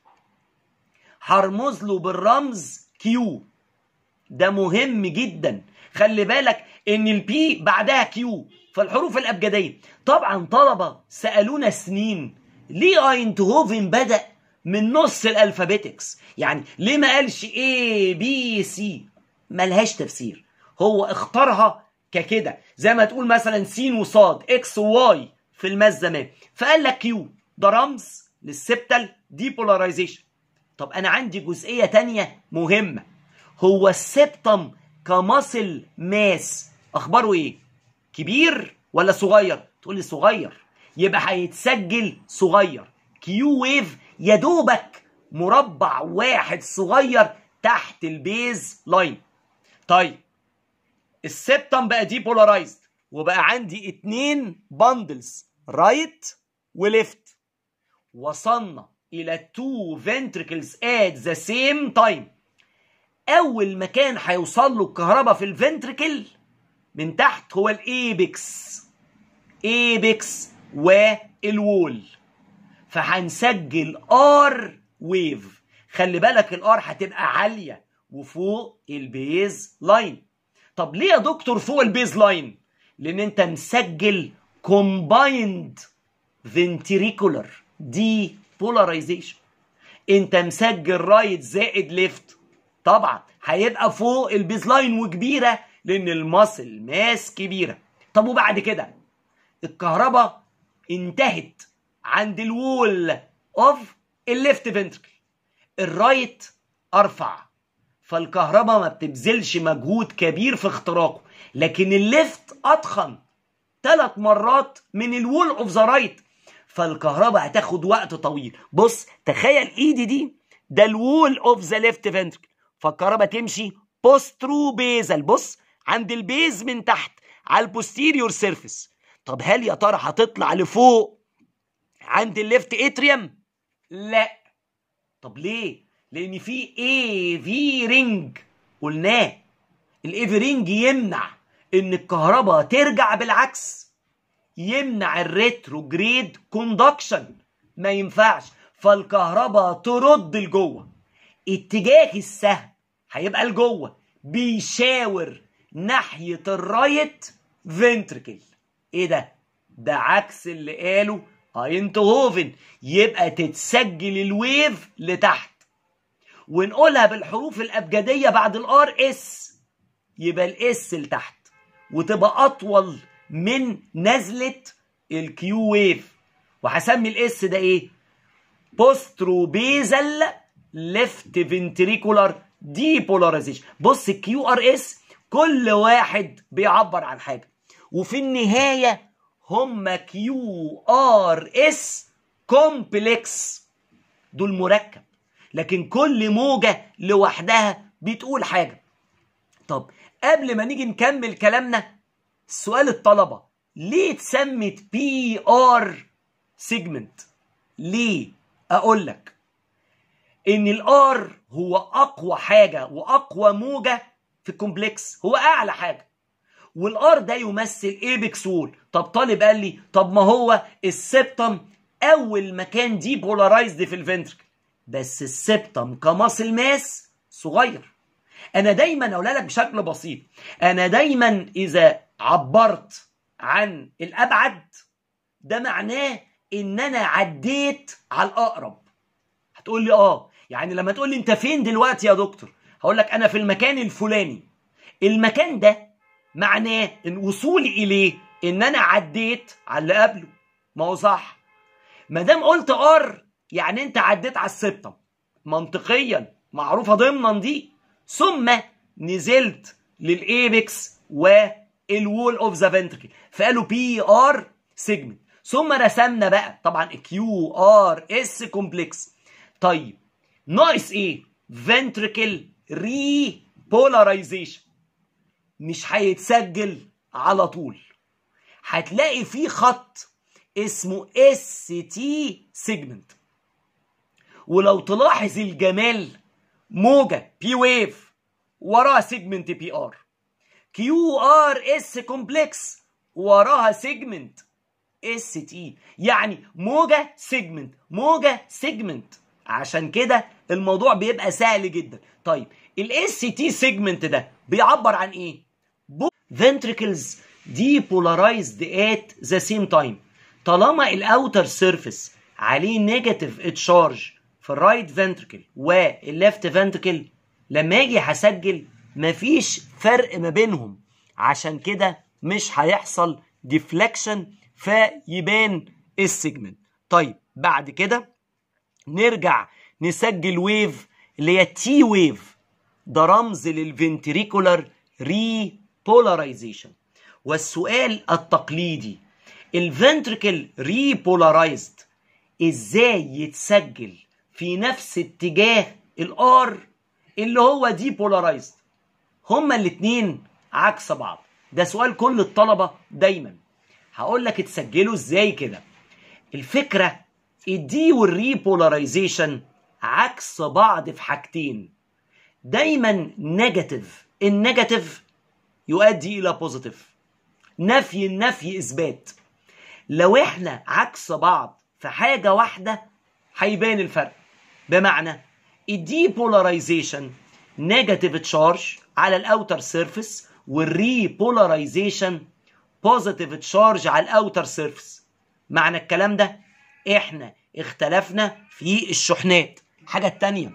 هرمز له بالرمز كيو ده مهم جدا خلي بالك ان البي بعدها كيو في الحروف الابجديه طبعا طلبه سالونا سنين ليه اينتهوفن بدا من نص الالفابيتكس يعني ليه ما قالش اي بي سي ملهاش تفسير هو اختارها ككده زي ما تقول مثلا س وصاد اكس وواي في الماس زمان فقال لك كيو ده رمز للسبتال ديبولاريزيشن طب انا عندي جزئيه تانية مهمه هو السبتم كمصل ماس اخباره ايه كبير ولا صغير تقول لي صغير يبقى هيتسجل صغير كيو ويف يا دوبك مربع واحد صغير تحت البيز لاين طيب السبتم بقى دي بولارايزد وبقى عندي اتنين باندلز رايت وليفت وصلنا الى تو فنتركلز ات ذا سيم تايم اول مكان هيوصل له الكهرباء في الفنتركل من تحت هو الايبكس ايبكس والوول فهنسجل ار ويف خلي بالك الار هتبقى عاليه وفوق البيز لاين طب ليه يا دكتور فوق البيز لاين لان انت مسجل كومبايند فنتريكولر دي بولاريزيشن انت مسجل رايت زائد ليفت طبعا هيبقى فوق البيز لاين وكبيره لان المصل ماس كبيره طب وبعد كده الكهرباء انتهت عند الوول اوف الليفت فنتركل الرايت ارفع فالكهرباء ما بتبذلش مجهود كبير في اختراقه لكن الليفت اضخم ثلاث مرات من الوول اوف ذا رايت فالكهرباء هتاخد وقت طويل بص تخيل ايدي دي ده الوول اوف ذا ليفت فنتركل فالكهرباء تمشي بوسترو بيزل بص عند البيز من تحت على البوستيريور سيرفيس طب هل يا ترى هتطلع لفوق عند الليفت اتريوم لا طب ليه لان في اي في رينج قلناه الاي في رينج يمنع ان الكهرباء ترجع بالعكس يمنع الريتروجريد كوندكشن ما ينفعش فالكهرباء ترد لجوه اتجاه السهم هيبقى لجوه بيشاور ناحية الرايت فنتركل ايه ده ده عكس اللي قاله اينتهوفن يبقى تتسجل الويف لتحت ونقولها بالحروف الابجديه بعد الار اس يبقى الاس لتحت وتبقى اطول من نزله الكيو ويف وهسمي الاس ده ايه بوستروبيزل ليفت فنتريكولار ديبولاريزيشن بص الكيو ار اس كل واحد بيعبر عن حاجه وفي النهايه هم كيو ار اس كومبلكس دول مركب لكن كل موجه لوحدها بتقول حاجه طب قبل ما نيجي نكمل كلامنا سؤال الطلبه ليه اتسمت بي ار سيجمنت ليه اقول لك ان الار هو اقوى حاجه واقوى موجه في الكومبلكس هو اعلى حاجه والار ده يمثل ايبكس وول طب طالب قال لي طب ما هو السبتم اول مكان دي بولارايزد في الفنتركل بس السبتم كماسل ماس صغير انا دايما اقولها لك بشكل بسيط انا دايما اذا عبرت عن الابعد ده معناه ان انا عديت على الاقرب هتقول لي اه يعني لما تقول لي انت فين دلوقتي يا دكتور هقول لك انا في المكان الفلاني المكان ده معناه ان وصولي اليه ان انا عديت على اللي قبله ما هو صح ما دام قلت ار يعني انت عديت على السبتم منطقيا معروفه ضمنا دي ثم نزلت للايبكس والوول اوف ذا فنتركل فقالوا بي ار سيجمنت ثم رسمنا بقى طبعا كيو ار اس كومبلكس طيب ناقص ايه فنتركل ري بولاريزيشن مش هيتسجل على طول هتلاقي فيه خط اسمه اس تي سيجمنت ولو تلاحظ الجمال موجة بي ويف وراها سيجمنت بي ار كيو ار اس كومبلكس وراها سيجمنت اس تي يعني موجة سيجمنت موجة سيجمنت عشان كده الموضوع بيبقى سهل جدا طيب الاس تي سيجمنت ده بيعبر عن ايه ventricles depolarized at the same time طالما الاوتر سيرفيس عليه نيجاتيف تشارج في الرايت فنتركل والليفت فنتركل لما اجي هسجل مفيش فرق ما بينهم عشان كده مش هيحصل ديفليكشن فيبان السيجمنت طيب بعد كده نرجع نسجل ويف اللي هي تي ويف ده رمز للفنتريكولار ري بولاريزيشن والسؤال التقليدي الفنتركل ريبولارايزد ازاي يتسجل في نفس اتجاه الار اللي هو دي بولارايزد هما الاتنين عكس بعض ده سؤال كل الطلبة دايما هقول لك اتسجلوا ازاي كده الفكرة الدي والريبولارايزيشن عكس بعض في حاجتين دايما نيجاتيف النيجاتيف يؤدي الى بوزيتيف نفي النفي اثبات لو احنا عكس بعض في حاجه واحده هيبان الفرق بمعنى الديبولاريزيشن نيجاتيف تشارج على الاوتر سيرفيس والريبولاريزيشن بوزيتيف تشارج على الاوتر سيرفيس معنى الكلام ده احنا اختلفنا في الشحنات الحاجه الثانيه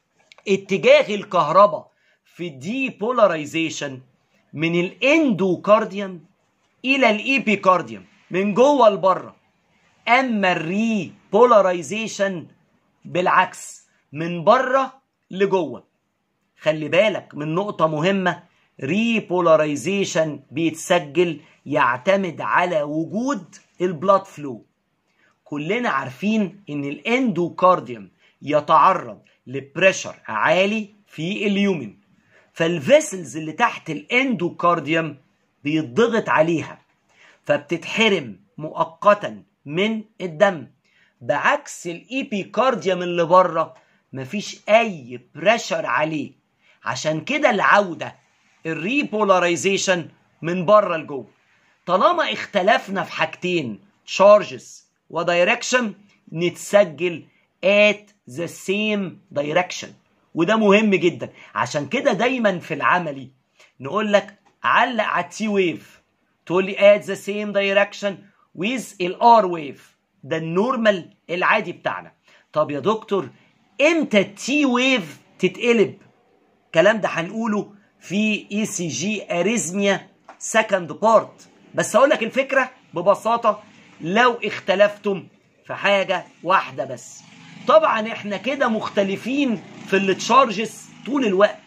اتجاه الكهرباء في الديبولاريزيشن من الاندوكارديوم الى الايبيكارديوم من جوه لبره اما الري بولاريزيشن بالعكس من بره لجوه خلي بالك من نقطة مهمة ري بولاريزيشن بيتسجل يعتمد على وجود البلاد فلو كلنا عارفين ان الاندوكارديوم يتعرض لبريشر عالي في اليومن فالفيسلز اللي تحت الاندوكارديوم بيتضغط عليها فبتتحرم مؤقتا من الدم بعكس الايبيكارديوم اللي بره مفيش اي بريشر عليه عشان كده العوده الريبولاريزيشن من بره لجوه طالما اختلفنا في حاجتين تشارجز ودايركشن نتسجل at the same direction وده مهم جدا عشان كده دايما في العملي نقول لك علق على التي ويف تقول لي at the same direction with الار ويف ده النورمال العادي بتاعنا طب يا دكتور امتى التي ويف تتقلب الكلام ده هنقوله في اي سي جي اريزميا سكند بارت بس اقول لك الفكره ببساطه لو اختلفتم في حاجه واحده بس طبعا احنا كده مختلفين في التشارجز طول الوقت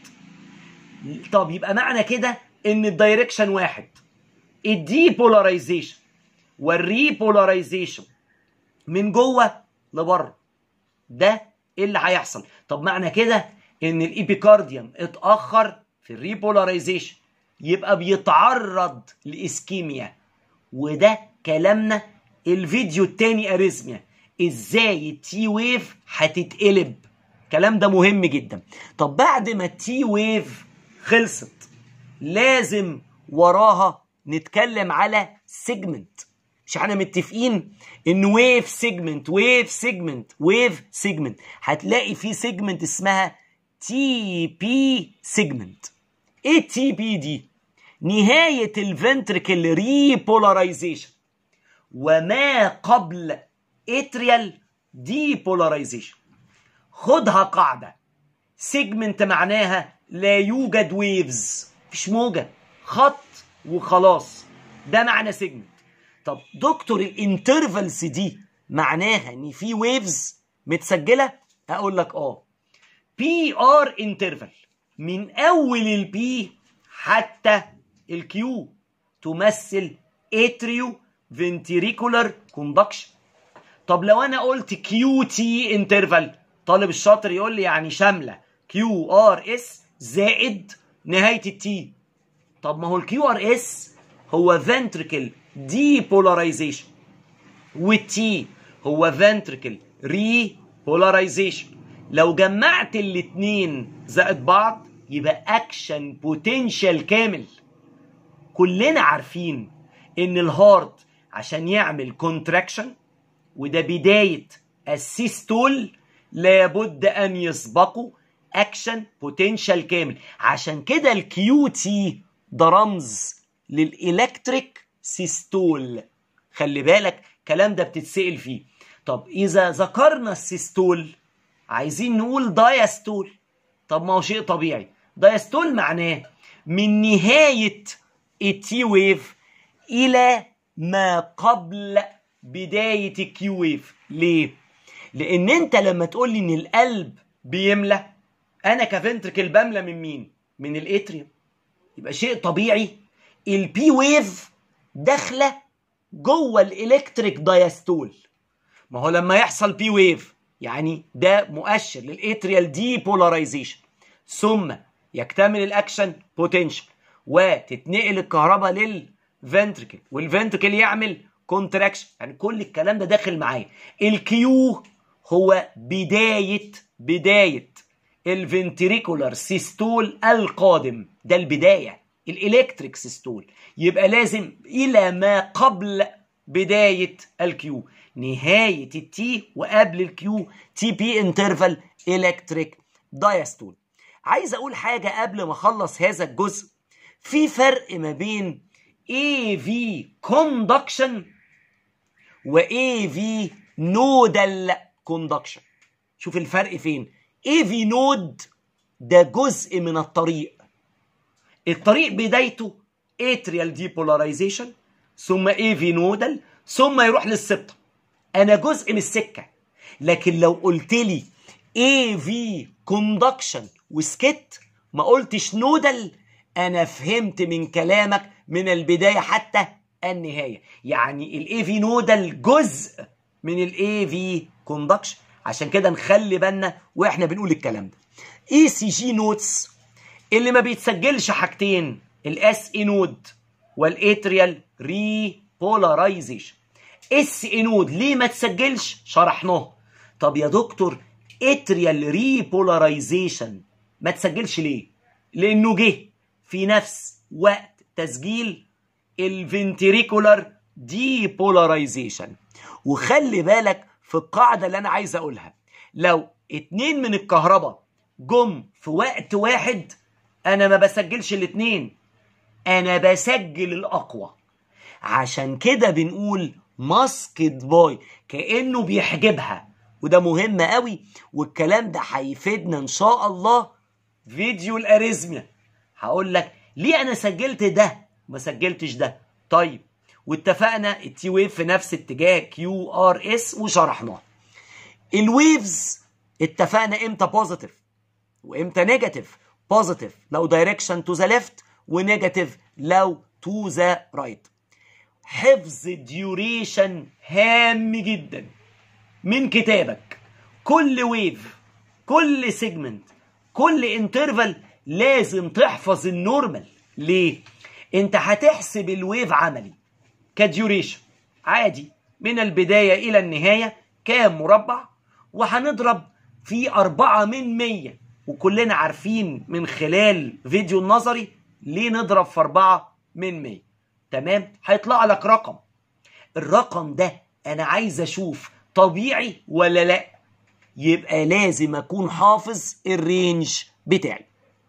طب يبقى معنى كده ان الدايركشن واحد الديبولاريزيشن والريبولاريزيشن من جوه لبره ده ايه اللي هيحصل طب معنى كده ان الايبيكارديوم اتاخر في الريبولاريزيشن يبقى بيتعرض لاسكيميا وده كلامنا الفيديو التاني اريزميا ازاي التي ويف هتتقلب الكلام ده مهم جدا طب بعد ما التي ويف خلصت لازم وراها نتكلم على سيجمنت مش احنا متفقين ان ويف سيجمنت ويف سيجمنت ويف سيجمنت هتلاقي في سيجمنت اسمها تي بي سيجمنت ايه تي بي دي نهاية الفنتركل ريبولاريزيشن وما قبل اتريال ديبولاريزيشن خدها قاعدة سيجمنت معناها لا يوجد ويفز مفيش موجة خط وخلاص ده معنى سيجمنت طب دكتور الانترفلز دي معناها ان في ويفز متسجله اقول لك اه بي ار انترفل من اول البي حتى الكيو تمثل اتريو فنتريكولار كوندكشن طب لو انا قلت كيو تي انترفال طالب الشاطر يقول لي يعني شامله كيو ار اس زائد نهايه التي طب ما هو الكيو ار اس هو فنتريكل ديبولاريزيشن والتي هو فنتريكل ريبولاريزيشن لو جمعت الاتنين زائد بعض يبقى اكشن بوتنشال كامل كلنا عارفين ان الهارت عشان يعمل كونتراكشن وده بداية السيستول لابد ان يسبقه اكشن بوتنشال كامل عشان كده الكيو تي ده رمز للالكتريك سيستول خلي بالك الكلام ده بتتسأل فيه طب اذا ذكرنا السيستول عايزين نقول دايستول طب ما هو شيء طبيعي دايستول معناه من نهاية التي ويف إلى ما قبل بداية الكيو ويف ليه؟ لأن أنت لما تقول لي إن القلب بيملى أنا كفنتركل بملى من مين؟ من الاتريوم يبقى شيء طبيعي البي ويف داخلة جوه الإلكتريك دايستول ما هو لما يحصل بي ويف يعني ده مؤشر للاتريال ديبولاريزيشن ثم يكتمل الاكشن بوتنشال وتتنقل الكهرباء للفنتركل والفنتركل يعمل كونتراكشن يعني كل الكلام ده داخل معايا الكيو هو بدايه بدايه الفنتريكولار سيستول القادم ده البدايه الالكتريك سيستول يبقى لازم الى ما قبل بدايه الكيو نهايه التي وقبل الكيو تي بي انترفال الكتريك دايستول عايز اقول حاجه قبل ما اخلص هذا الجزء في فرق ما بين AV conduction و AV nodal conduction شوف الفرق فين AV node ده جزء من الطريق الطريق بدايته atrial depolarization ثم AV nodal ثم يروح للسبتة انا جزء من السكة لكن لو قلت لي AV conduction وسكت ما قلتش نودل انا فهمت من كلامك من البدايه حتى النهايه يعني الاي في نودل جزء من الاي في كوندكشن عشان كده نخلي بالنا واحنا بنقول الكلام ده اي سي جي نوتس اللي ما بيتسجلش حاجتين الاس اي نود والاتريال ريبولارايزيشن اس اي نود ليه ما تسجلش شرحناه طب يا دكتور اتريال ريبولارايزيشن ما تسجلش ليه لانه جه في نفس وقت تسجيل الفنتريكولار ديبولارايزيشن وخلي بالك في القاعده اللي انا عايز اقولها لو اتنين من الكهرباء جم في وقت واحد انا ما بسجلش الاتنين انا بسجل الاقوى عشان كده بنقول ماسكت باي كانه بيحجبها وده مهم قوي والكلام ده هيفيدنا ان شاء الله فيديو الاريزميا هقول لك ليه انا سجلت ده ما سجلتش ده طيب واتفقنا التي ويف في نفس اتجاه كيو ار اس وشرحناه الويفز اتفقنا امتى بوزيتيف وامتى نيجاتيف بوزيتيف لو دايركشن تو ذا ليفت ونيجاتيف لو تو ذا رايت حفظ ديوريشن هام جدا من كتابك كل ويف كل سيجمنت كل انترفال لازم تحفظ النورمال ليه انت هتحسب الويف عملي كديوريشن عادي من البداية إلى النهاية كام مربع وهنضرب في أربعة من مية وكلنا عارفين من خلال فيديو النظري ليه نضرب في أربعة من مية تمام هيطلع لك رقم الرقم ده أنا عايز أشوف طبيعي ولا لأ يبقى لازم أكون حافظ الرينج بتاعي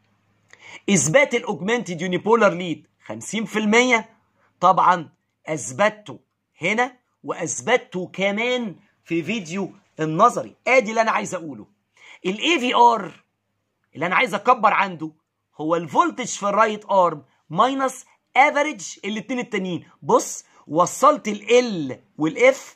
إثبات الأوجمانتد يونيبولار ليد 50% طبعا أثبته هنا وأثبته كمان في فيديو النظري ادي اللي انا عايز اقوله الاي في ار اللي انا عايز اكبر عنده هو الفولتج في الرايت ارم ماينس افريج الاثنين التانيين بص وصلت ال والاف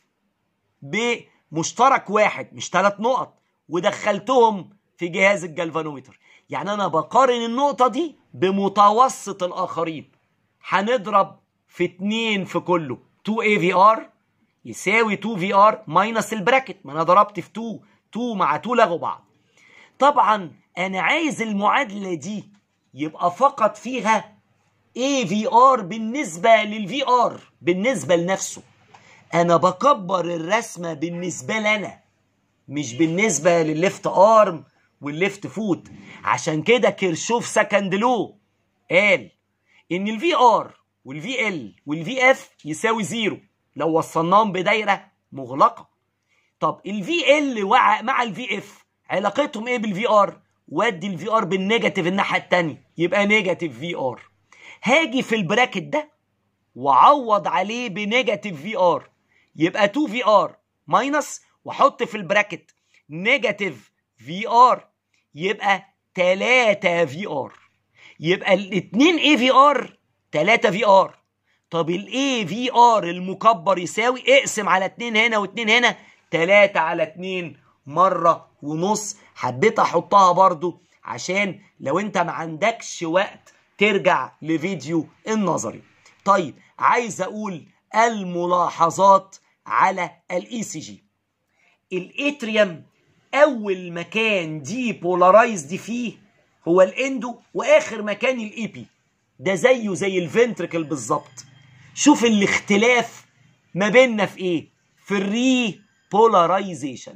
بمشترك واحد مش ثلاث نقط ودخلتهم في جهاز الجلفانومتر يعني انا بقارن النقطة دي بمتوسط الاخرين هنضرب في اتنين في كله 2 اي في ار يساوي 2 في ار ماينس البراكت ما انا ضربت في 2 2 مع 2 لغوا بعض طبعا انا عايز المعادله دي يبقى فقط فيها اي في ار بالنسبه للفي ار بالنسبه لنفسه انا بكبر الرسمه بالنسبه لنا مش بالنسبه للليفت ارم والليفت فوت عشان كده كيرشوف سكند لو قال ان الفي ار والفي ال والفي اف يساوي زيرو لو وصلناهم بدايره مغلقه طب الفي ال مع الفي اف علاقتهم ايه بالفي ار ودي الفي ار بالنيجاتيف الناحيه الثانيه يبقى نيجاتيف في ار هاجي في البراكت ده وعوض عليه بنيجاتيف في ار يبقى 2 في ار ماينس واحط في البراكت نيجاتيف في ار يبقى 3 في ار يبقى الاثنين اي في ار 3 في ار طب الاي في ار المكبر يساوي اقسم على 2 هنا و2 هنا 3 على 2 مرة ونص حبيت احطها برضو عشان لو انت ما عندكش وقت ترجع لفيديو النظري طيب عايز اقول الملاحظات على الاي سي جي الاتريوم اول مكان دي بولارايزد فيه هو الاندو واخر مكان الاي بي ده زيه زي الفنتركل بالظبط شوف الاختلاف ما بيننا في ايه في الري بولارايزيشن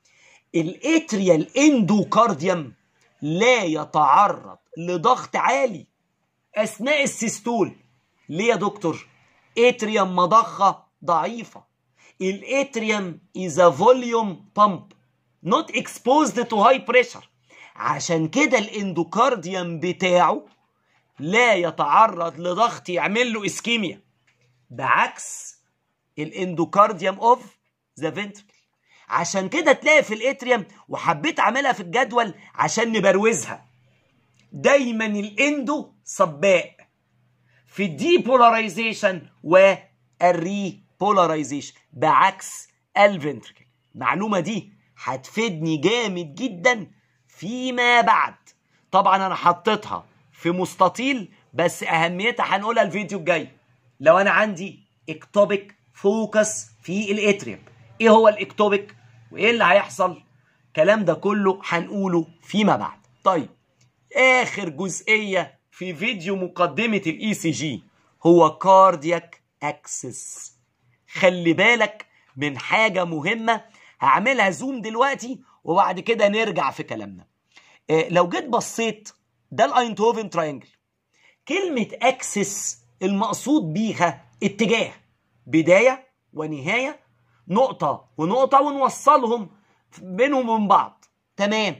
الاتريال اندوكارديوم لا يتعرض لضغط عالي اثناء السيستول ليه يا دكتور اتريوم مضخه ضعيفه الاتريوم is a volume pump not exposed to high pressure عشان كده الاندوكارديوم بتاعه لا يتعرض لضغط يعمل له اسكيميا بعكس الاندوكارديوم اوف ذا فنتركل عشان كده تلاقي في الاتريوم وحبيت اعملها في الجدول عشان نبروزها دايما الاندو صباء في الديبولاريزيشن والري بولاريزيشن بعكس الفنتركل المعلومه دي هتفيدني جامد جدا فيما بعد طبعا انا حطيتها في مستطيل بس اهميتها هنقولها الفيديو الجاي لو انا عندي اكتوبيك فوكس في الاتريوم ايه هو الاكتوبيك وايه اللي هيحصل الكلام ده كله هنقوله فيما بعد طيب اخر جزئيه في فيديو مقدمه الاي سي جي هو كاردياك اكسس خلي بالك من حاجه مهمه هعملها زوم دلوقتي وبعد كده نرجع في كلامنا إيه لو جيت بصيت ده الاينتهوفن تراينجل كلمه اكسس المقصود بيها اتجاه بدايه ونهايه نقطه ونقطه ونوصلهم بينهم وبين بعض تمام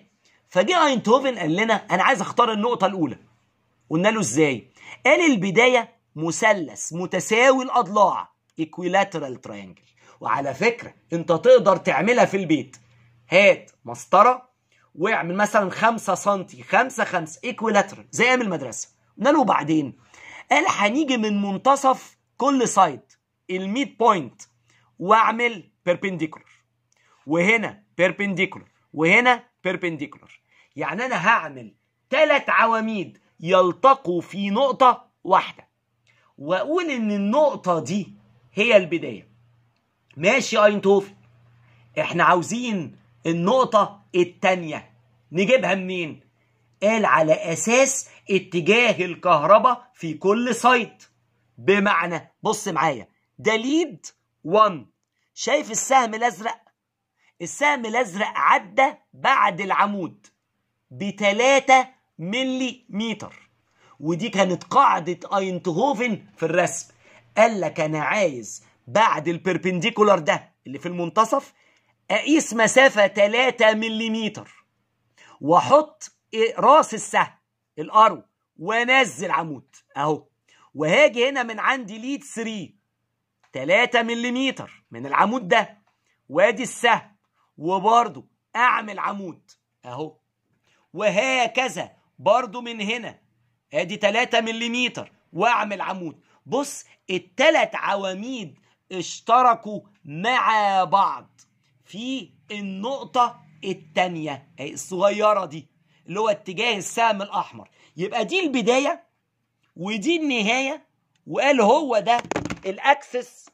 فجه اينتهوفن قال لنا انا عايز اختار النقطه الاولى قلنا له ازاي قال البدايه مثلث متساوي الاضلاع equilateral triangle وعلى فكره انت تقدر تعملها في البيت هات مسطره واعمل مثلا 5 سم 5 5 equilateral زي ايام المدرسه قلنا له بعدين قال هنيجي من منتصف كل سايد الميد بوينت واعمل بيربنديكولر وهنا بيربنديكولر وهنا بيربنديكولر يعني انا هعمل ثلاث عواميد يلتقوا في نقطة واحدة واقول ان النقطة دي هي البداية ماشي اينتوفن احنا عاوزين النقطة التانية نجيبها منين قال على اساس اتجاه الكهرباء في كل سايت بمعنى بص معايا ده ليد 1 شايف السهم الازرق السهم الازرق عدى بعد العمود بتلاتة ملي متر ودي كانت قاعدة اينتهوفن في الرسم قال لك انا عايز بعد البربنديكولار ده اللي في المنتصف اقيس مسافة 3 ملي متر واحط راس السهم الارو وانزل عمود اهو وهاجي هنا من عندي ليد 3 3 ملم من العمود ده وادي السهم وبرضو اعمل عمود اهو وهكذا برضو من هنا ادي 3 ملم واعمل عمود بص التلات عواميد اشتركوا مع بعض في النقطة التانية اهي الصغيرة دي اللي هو اتجاه السهم الأحمر يبقى دي البداية ودي النهاية وقال هو ده الأكسس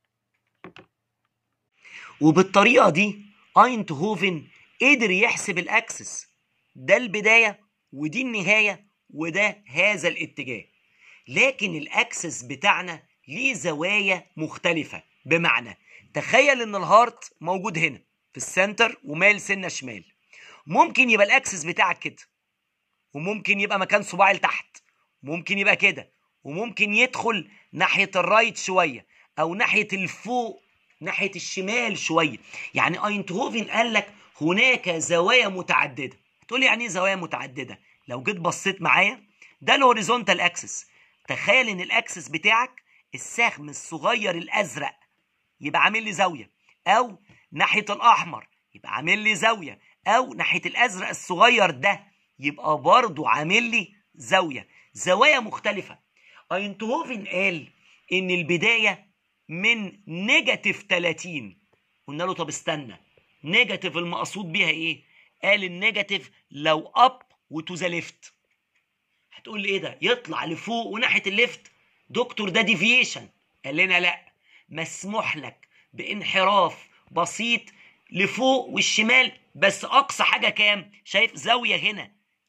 وبالطريقة دي اينتهوفن قدر يحسب الأكسس ده البداية ودي النهاية وده هذا الاتجاه لكن الأكسس بتاعنا ليه زوايا مختلفة بمعنى تخيل ان الهارت موجود هنا في السنتر ومايل سنه شمال ممكن يبقى الاكسس بتاعك كده وممكن يبقى مكان صباعي لتحت ممكن يبقى كده وممكن يدخل ناحيه الرايت شويه او ناحيه الفوق ناحيه الشمال شويه يعني اينتهوفن قال لك هناك زوايا متعدده تقول لي يعني ايه زوايا متعدده لو جيت بصيت معايا ده الهوريزونتال اكسس تخيل ان الاكسس بتاعك السهم الصغير الازرق يبقى عامل لي زاويه او ناحيه الاحمر يبقى عامل لي زاويه او ناحيه الازرق الصغير ده يبقى برضه عامل لي زاويه زوايا مختلفه اينتهوفن قال ان البدايه من نيجاتيف 30 قلنا له طب استنى نيجاتيف المقصود بيها ايه قال النيجاتيف لو اب وتو ذا ليفت هتقول لي ايه ده يطلع لفوق وناحيه الليفت دكتور ده ديفيشن قال لنا لا مسموح لك بانحراف بسيط لفوق والشمال بس اقصى حاجه كام شايف زاويه هنا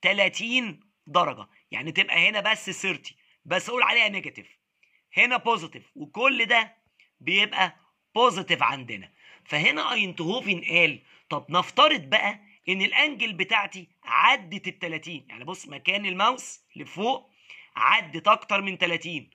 30 درجه يعني تبقى هنا بس 30 بس اقول عليها نيجاتيف هنا بوزيتيف وكل ده بيبقى بوزيتيف عندنا فهنا اينتهوفن قال طب نفترض بقى ان الانجل بتاعتي عدت ال 30 يعني بص مكان الماوس لفوق عدت اكتر من 30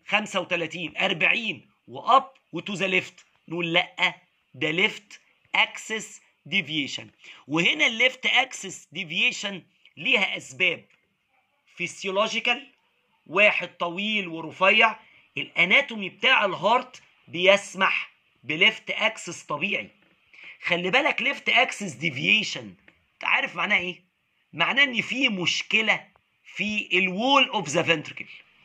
35 40 واب وتو ذا ليفت نقول لا ده ليفت اكسس ديفيشن وهنا الليفت اكسس ديفيشن ليها اسباب فيسيولوجيكال واحد طويل ورفيع الاناتومي بتاع الهارت بيسمح بليفت اكسس طبيعي خلي بالك ليفت اكسس ديفيشن انت عارف معناه ايه معناه ان في مشكله في الوول اوف ذا فنتركل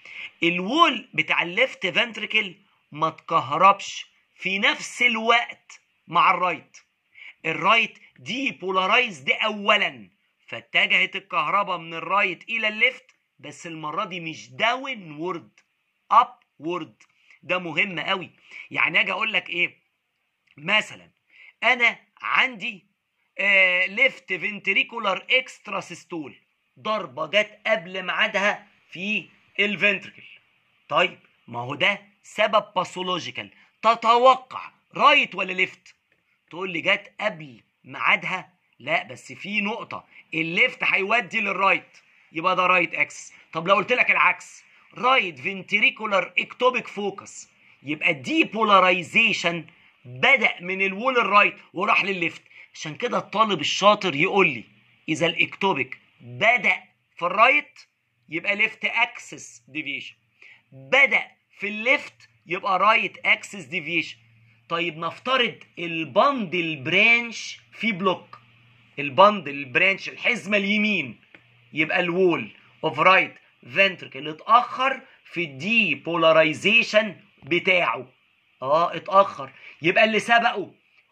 الوول بتاع الليفت فنتركل ما تكهربش في نفس الوقت مع الرايت الرايت دي بولارايز دي اولا فاتجهت الكهرباء من الرايت الى الليفت بس المره دي مش داون وورد اب وورد ده مهم قوي يعني اجي اقول لك ايه مثلا انا عندي آه ليفت فنتريكولار اكسترا سيستول ضربه جت قبل ميعادها في الفنتركل طيب ما هو ده سبب باثولوجيكال تتوقع رايت ولا ليفت تقول لي جت قبل ميعادها لا بس في نقطه الليفت هيودي للرايت يبقى ده رايت اكس طب لو قلت لك العكس رايت فنتريكولار اكتوبيك فوكس يبقى الدي بولاريزيشن بدا من الوول الرايت وراح للليفت عشان كده الطالب الشاطر يقول لي اذا الاكتوبيك بدا في الرايت يبقى ليفت اكسس ديفيشن بدا في الليفت يبقى رايت اكسس ديفيشن طيب نفترض البندل برانش في بلوك البندل برانش الحزمه اليمين يبقى الوول اوف رايت فنتركل اتاخر في الدي بولاريزيشن بتاعه اه اتاخر يبقى اللي سبقه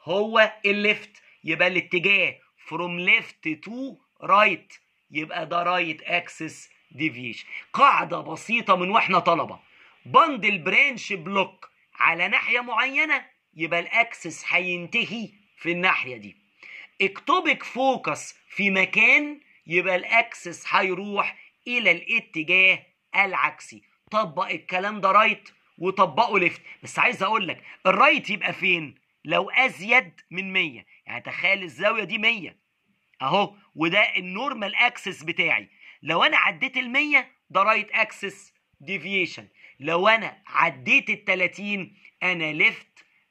هو الليفت يبقى الاتجاه فروم ليفت تو رايت يبقى ده رايت اكسس ديفيشن قاعده بسيطه من واحنا طلبه بندل برانش بلوك على ناحيه معينه يبقى الاكسس هينتهي في الناحيه دي اكتوبك فوكس في مكان يبقى الاكسس هيروح الى الاتجاه العكسي طبق الكلام ده رايت وطبقه ليفت بس عايز اقول لك الرايت يبقى فين لو ازيد من 100 يعني تخيل الزاويه دي 100 اهو وده النورمال اكسس بتاعي لو انا عديت ال 100 ده رايت اكسس ديفيشن لو انا عديت ال 30 انا ليفت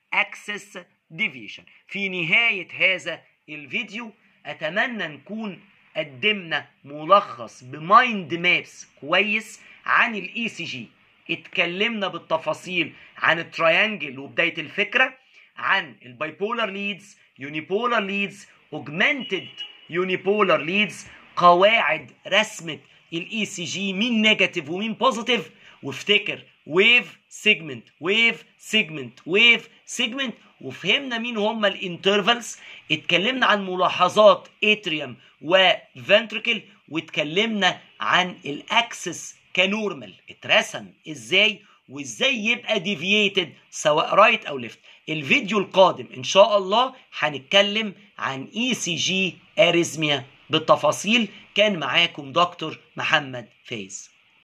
اكسس ديفيشن في نهايه هذا الفيديو اتمنى نكون قدمنا ملخص بمايند مابس كويس عن الاي سي جي اتكلمنا بالتفاصيل عن التريانجل وبدايه الفكره عن البايبولار ليدز يونيبولار ليدز اوجمانتد يونيبولار ليدز قواعد رسمه الاي سي جي مين نيجاتيف ومين بوزيتيف وافتكر ويف سيجمنت ويف سيجمنت ويف سيجمنت وفهمنا مين هم الانترفلز اتكلمنا عن ملاحظات اتريوم وفنتركل واتكلمنا عن الاكسس كنورمال اترسم ازاي وازاي يبقى ديفييتد سواء رايت او ليفت الفيديو القادم ان شاء الله هنتكلم عن اي سي جي اريزميا بالتفاصيل كان معاكم دكتور محمد فايز